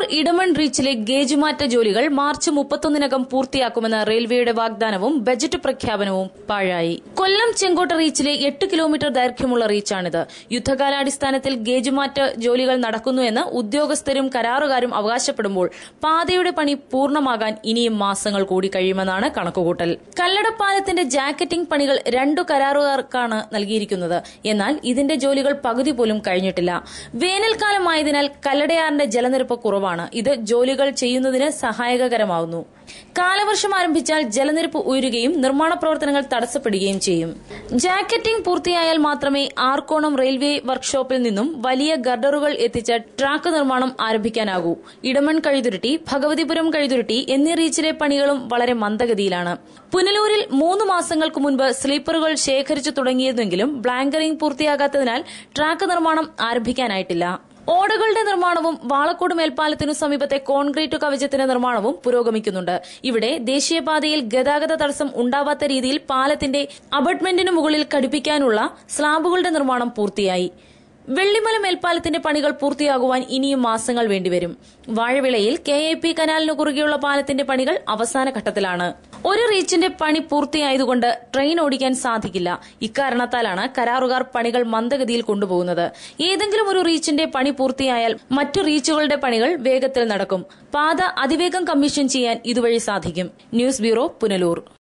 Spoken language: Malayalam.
ഇടമൺ റീച്ചിലെ ഗേജ് മാറ്റ ജോലികൾ മാർച്ച് മുപ്പത്തൊന്നിനകം പൂർത്തിയാക്കുമെന്ന റെയിൽവേയുടെ വാഗ്ദാനവും ബജറ്റ് പ്രഖ്യാപനവും പാഴായി കൊല്ലം ചെങ്കോട്ട റീച്ചിലെ എട്ട് കിലോമീറ്റർ ദൈർഘ്യമുള്ള റീച്ചാണിത് യുദ്ധകാലാടിസ്ഥാനത്തിൽ ഗേജ് മാറ്റ ജോലികൾ നടക്കുന്നുവെന്ന് ഉദ്യോഗസ്ഥരും കരാറുകാരും അവകാശപ്പെടുമ്പോൾ പാതയുടെ പണി പൂർണ്ണമാകാൻ ഇനിയും മാസങ്ങൾ കൂടി കഴിയുമെന്നാണ് കണക്കുകൂട്ടൽ കല്ലടപ്പാലത്തിന്റെ ജാക്കറ്റിംഗ് പണികൾ രണ്ടു കരാറുകാർക്കാണ് നൽകിയിരിക്കുന്നത് എന്നാൽ ഇതിന്റെ ജോലികൾ പകുതി പോലും കഴിഞ്ഞിട്ടില്ല വേനൽക്കാലമായതിനാൽ കല്ലടയാറിന്റെ ജലനിരപ്പ് കുറവാണ് ഇത് ജോലികൾ ചെയ്യുന്നതിന് സഹായകരമാവുന്നു കാലവർഷം ആരംഭിച്ചാൽ ജലനിരപ്പ് ഉയരുകയും നിർമ്മാണ പ്രവർത്തനങ്ങൾ തടസ്സപ്പെടുകയും ചെയ്യും ജാക്കറ്റിംഗ് പൂർത്തിയായാൽ മാത്രമേ ആർക്കോണം റെയിൽവേ വർക്ക്ഷോപ്പിൽ നിന്നും വലിയ ഗർഡറുകൾ എത്തിച്ച ട്രാക്ക് നിർമ്മാണം ആരംഭിക്കാനാകൂ ഇടമൺ കഴുതുരുട്ടി ഭഗവതിപുരം കഴുതുരുട്ടി എന്നീ റീച്ചിലെ പണികളും വളരെ മന്ദഗതിയിലാണ് പുനലൂരിൽ മൂന്ന് മാസങ്ങൾക്ക് മുൻപ് സ്ലീപ്പറുകൾ ശേഖരിച്ചു തുടങ്ങിയതെങ്കിലും ബ്ലാങ്കറിംഗ് പൂർത്തിയാകാത്തതിനാൽ ട്രാക്ക് നിർമ്മാണം ആരംഭിക്കാനായിട്ടില്ല ഓടകളുടെ നിർമ്മാണവും വാളക്കോട് മേൽപ്പാലത്തിനു സമീപത്തെ കോൺക്രീറ്റ് കവചത്തിന്റെ നിർമ്മാണവും പുരോഗമിക്കുന്നുണ്ട് ഇവിടെ ദേശീയപാതയിൽ ഗതാഗത തടസ്സം ഉണ്ടാവാത്ത രീതിയിൽ പാലത്തിന്റെ അബട്ട്മെന്റിന് മുകളിൽ ഘടിപ്പിക്കാനുള്ള സ്ലാബുകളുടെ നിർമ്മാണം പൂർത്തിയായി വെള്ളിമല മേൽപ്പാലത്തിന്റെ പണികൾ പൂർത്തിയാകുവാൻ ഇനിയും മാസങ്ങൾ വേണ്ടിവരും വാഴവിളയിൽ കെ എ പി കനാലിനു കുറുകെയുള്ള പാലത്തിന്റെ പണികൾ അവസാന ഘട്ടത്തിലാണ് ഒരു റീച്ചിന്റെ പണി പൂർത്തിയായതുകൊണ്ട് ട്രെയിൻ ഓടിക്കാൻ സാധിക്കില്ല ഇക്കാരണത്താലാണ് കരാറുകാർ പണികൾ മന്ദഗതിയിൽ കൊണ്ടുപോകുന്നത് ഏതെങ്കിലും ഒരു റീച്ചിന്റെ പണി പൂർത്തിയായാൽ മറ്റു റീച്ചുകളുടെ പണികൾ വേഗത്തിൽ നടക്കും പാത അതിവേഗം കമ്മീഷൻ ചെയ്യാൻ ഇതുവഴി സാധിക്കും ന്യൂസ് ബ്യൂറോ പുനലൂർ